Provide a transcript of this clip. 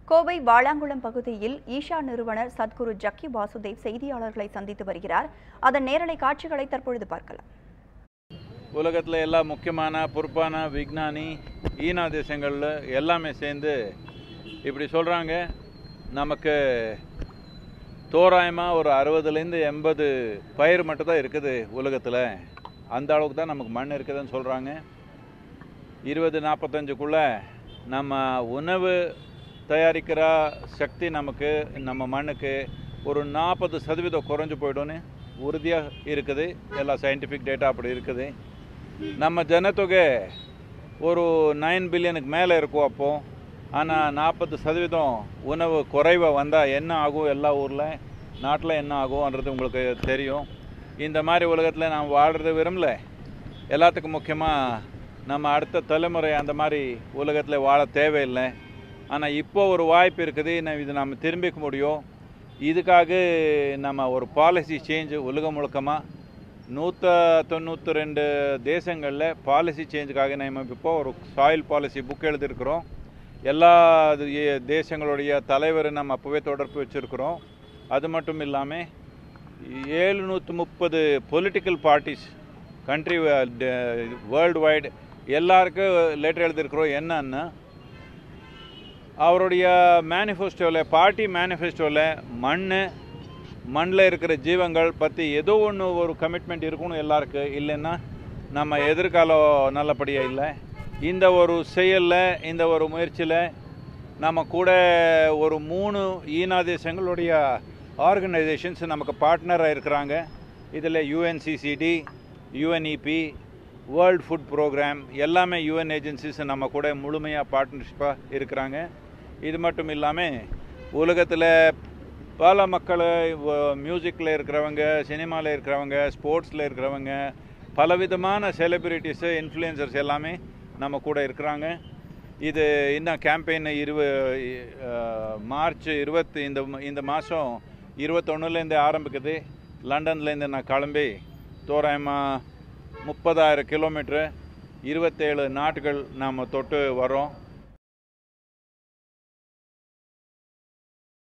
கோவை வாளாங்குளம் பகுதியில் ஈஷா நிறுவனர் சத்குரு ஜக்கி வாசுதேவ் செய்தியாளர்களை சந்தித்து வருகிறார் அதன் நேரலை காட்சிகளை தற்பொழுது பார்க்கலாம் உலகத்தில் எல்லா முக்கியமான பொறுப்பான விஞ்ஞானி ஈனா தேசங்களில் எல்லாமே சேர்ந்து இப்படி சொல்கிறாங்க நமக்கு தோராயமாக ஒரு அறுபதுலேருந்து எண்பது பயிர் மட்டும் தான் இருக்குது உலகத்தில் அந்த அளவுக்கு தான் நமக்கு மண் இருக்குதுன்னு சொல்கிறாங்க இருபது நாற்பத்தஞ்சுக்குள்ளே நம்ம உணவு தயாரிக்கிற சக்தி நமக்கு நம்ம மண்ணுக்கு ஒரு நாற்பது சதவீதம் குறைஞ்சு போய்டும்னு உறுதியாக இருக்குது எல்லா சயின்டிஃபிக் டேட்டா அப்படி இருக்குது நம்ம ஜனத்தொகை ஒரு நைன் பில்லியனுக்கு மேலே இருக்கும் அப்போது ஆனால் நாற்பது சதவீதம் உணவு குறைவாக வந்தால் என்ன ஆகும் எல்லா ஊரில் நாட்டில் என்ன ஆகும்ன்றது உங்களுக்கு தெரியும் இந்த மாதிரி உலகத்தில் நாம் வாழ்கிறது விரும்பல எல்லாத்துக்கும் முக்கியமாக நம்ம அடுத்த தலைமுறை அந்த மாதிரி உலகத்தில் வாழ தேவையில்லை ஆனால் இப்போ ஒரு வாய்ப்பு இருக்குது நான் இது நம்ம திரும்பிக்க முடியும் இதுக்காக நம்ம ஒரு பாலிசி சேஞ்ச் உலகம் முழுக்கமாக நூற்ற தொண்ணூற்றி ரெண்டு தேசங்களில் பாலிசி சேஞ்சுக்காக நம்ம இப்போ ஒரு சாயில் பாலிசி புக் எழுதியிருக்கிறோம் எல்லா இது ஏ- தேசங்களுடைய தலைவரை நம்ம அப்போவே தொடர்பு வச்சுருக்கிறோம் அது மட்டும் இல்லாமல் ஏழுநூற்றி முப்பது political parties country worldwide எல்லாருக்கும் லெட்டர் எழுதியிருக்கிறோம் என்னன்னா அவருடைய மேனிஃபெஸ்டோவில் பார்ட்டி மேனிஃபெஸ்டோவில் மண் மண்ணில் இருக்கிற ஜீவங்கள் பற்றி ஏதோ ஒன்று ஒரு கமிட்மெண்ட் இருக்கணும் எல்லாருக்கும் இல்லைன்னா நம்ம எதிர்காலம் நல்லபடியாக இல்லை இந்த ஒரு செயலில் இந்த ஒரு முயற்சியில் நம்ம கூட ஒரு மூணு ஈனா தேசங்களுடைய ஆர்கனைசேஷன்ஸ் நமக்கு பார்ட்னராக இருக்கிறாங்க இதில் UNCCD UNEP world food programme எல்லாமே யூஎன் ஏஜென்சிஸ் நம்ம கூட முழுமையாக பார்ட்னர்ஷிப்பாக இருக்கிறாங்க இது மட்டும் இல்லாமல் உலகத்தில் பல மக்கள் மியூசிக்கில் இருக்கிறவங்க சினிமாவில் இருக்கிறவங்க ஸ்போர்ட்ஸில் இருக்கிறவங்க பலவிதமான செலிபிரிட்டிஸு இன்ஃப்ளூயன்சர்ஸ் எல்லாமே நம்ம கூட இருக்கிறாங்க இது இன்னும் கேம்பெயின் இருவ அஹ், மார்ச் இருபத்தி இந்த இந்த மாதம் இருபத்தொன்னுலேருந்து ஆரம்பிக்குது லண்டன்லேருந்து நான் கிளம்பி தோராயமாக முப்பதாயிரம் கிலோமீட்ரு இருபத்தேழு நாட்டுகள் நாம் தொட்டு வரோம்